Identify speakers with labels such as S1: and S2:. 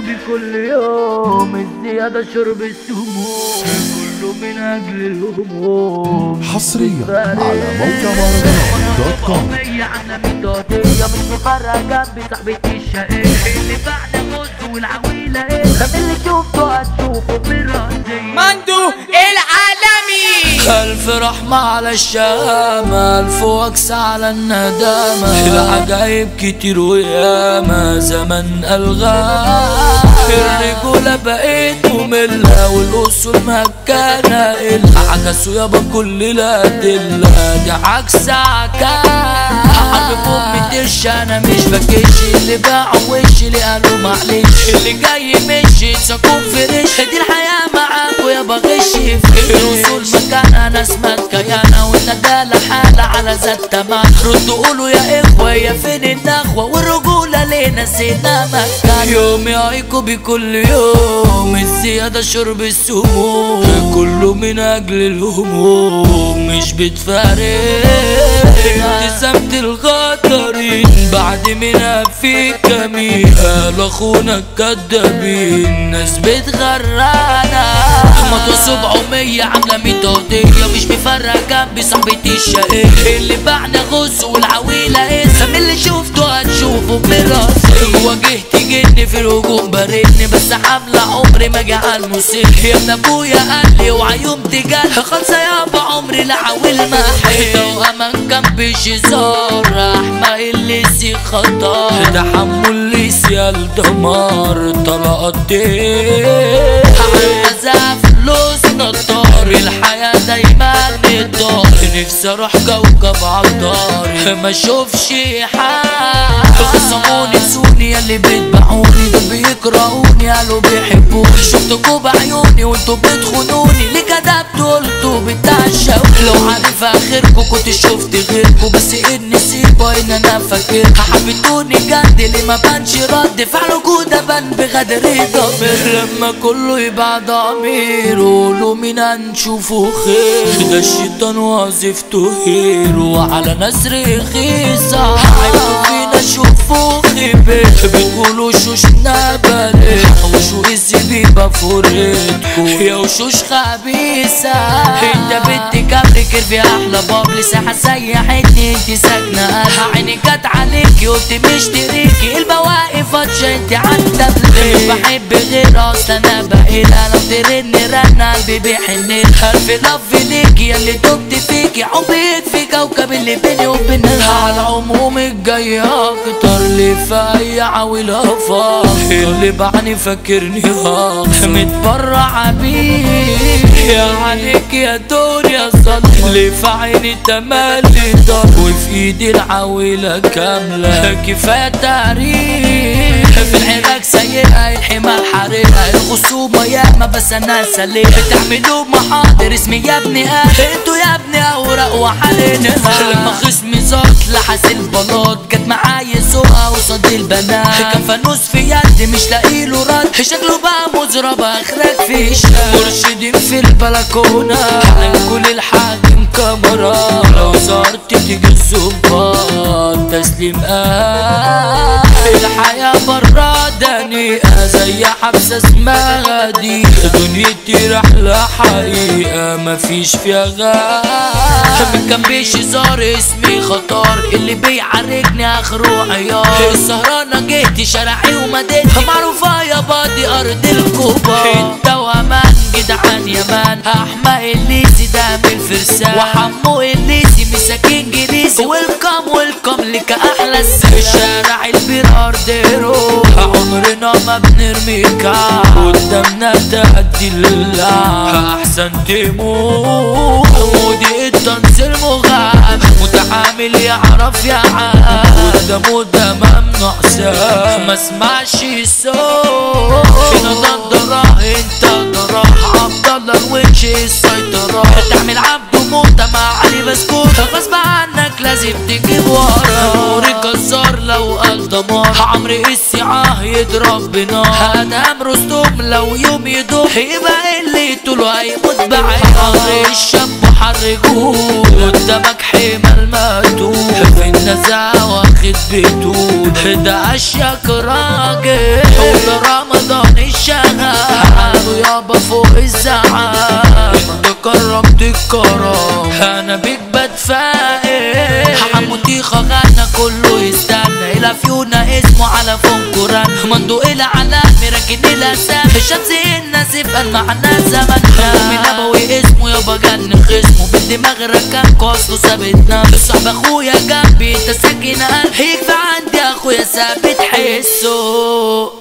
S1: بكل يوم الزيادة شرب السموم كله من أجل الهموم
S2: حصريا على موقع مهرجانات دوت كوم
S1: هي عنا ميدادية مش مفرقة جنبي صاحبتي الشقية اللي بعد موت والعويلة ايه اللي شوفته هتشوفه براسي
S3: مندو العالمي
S1: ألف رحمة على الشامة ألف وكس على الندامة العجايب كتير وياما زمن ألغام الرجولة بقيت مملة والأصول مكانة إلا عكسوا يابا كل الأدلة دي عكس عكاس حبيب أمي تش أنا مش بكش اللي باعوا وشي اللي قالوا معلش اللي جاي مشي سكون فريش دي الحياة معاكوا يابا غش في الوصول مكانها ناس مكيانة والندالة حالة على ذات تمام ردوا قولوا يا إخوة يا فين النخوة والرجولة ليه نسينا مكان يوم يعيكوا بكل يوم الزيادة شرب السموم كله من أجل الهموم مش بتفارق ابتسامة الغدارين بعد منها في كمين قال أخونا الكدابين ناس بتغرانا مطوة سبعمية عاملة ميتودية مش مفرقة جنبي صاحبتي الشقية اللي بعنا غص والعويلة اسم اللي شفته هتشوفه براسي واجهت جني في الهجوم برني بس حاملة عمري ما جعل مسيح يا ابن ابويا قال لي وعيوم تجال خلصة يابا عمري لا عاول ما حيطة وامان كان بشزار رحمة اللي سي خطر تحمل لي سيال دمار طلقات عايزة فلوس نطار الحياة دايما نضار نفسي اروح كوكب عطاري ما اشوفش حد خصموني سوني اللي بيتبعوني دول بيكرهوني قالوا بيحبوني شفتكوا بعيوني وانتوا بتخونوني ليه كدبتوا قلتوا بتعشقوا لو عارف اخركوا كنت شفت غيركوا بس ان نسيبه ان انا فاكر حبيتوني جد اللي ما بانش رد فعلكوا ده بان بغدر ضمير لما كله يبقى ضمير قولوا مين هنشوفه خير ده الشيطان وظيفته هيرو على ناس رخيصة عيبوا فينا شوفوا خيبة بتقولوا شوشنا بلد وشو الزبيبة فريتكو يا وشوش خبيثة انت بنتي كبركر في احلى باب لساحة سيحتني انت ساكنة قلب عيني جت عليكي قلت مشتريكي البواقف فاتشة انت عدى مش بحب غير اصلا انا بقيلها لو ترن رن قلبي بيحن الف لف ليكي يا اللي دمت فيكي حبيت في كوكب اللي بيني وبينها على العموم الجاي اكتر اللي في عاول افاق اللي بعني فاكرني هاق متبرع بيه يا عليك يا دنيا صد اللي في عيني تملي دار وفي ايدي العويلة كاملة كفاية تاريخ في العراق سيئة الحمى الحريقة الخصومة ياما بس انا سليم بتعملوا محاضر اسمي يا ابني اه انتوا يا ابني اوراق وحنين لما خصمي زاد لحس البلاط جت معايا سوقها قصاد البنات كان فانوس في يدي مش لاقي له رد شكله بقى مزرب اخرك في الشارع مرشدين في البلكونة على كل الحاكم كاميرا لو صارت تيجي الظباط تسليم آه الحياة برا دنيئة زي حبسة اسمها دي دنيتي رحلة حقيقة مفيش فيها غاب من كان بيشزار اسمي خطر اللي بيعاركني اخره عيار السهرانة جهتي شارعي ومدينتي معروفة يا بادي ارض الكبار انت وامان جدعان يا مان احمى الليسي ده من الفرسان وحمو الليسي مساكين جليسي ويلكم ويلكم لك احلى السلام شارع البير ارديرو عمرنا ما بنرميك قدامنا تأدي لله احسن تموت ودي التنزيل مغام متعامل يعرف يا عام وده مده ممنوع سام ما اسمعش الصوت هنا ضدرة انت ضرة عبد الله الونش السيطرة تعمل عبده موتة مع علي بسكوت غصب عنك لازم تجيب ورا نوري جزار لو قال دمار عمرو السعاه يضرب بنار ادم رستم لو يوم يدوم يبقى اللي طوله هيموت بعيد عمرو الشاب حرجوه قدامك حمل مقتول في النزاهة واخد بتول ده اشيك راجل حول رمضان الشغال يابا فوق الزعام انت كرمت الكرم انا بيك بتفائل حموتي خغانا كله يستنى الى فيونا اسمه على فون قران مندو الى علامي راكن الى سام الشمس الناسف قال معنا زمننا من ابوي اسمه يابا جن خصمه بالدماغ ركب كوسته ثابتنا صاحب اخويا جنبي انت ساكن قلبي يكفي عندي اخويا ثابت حسه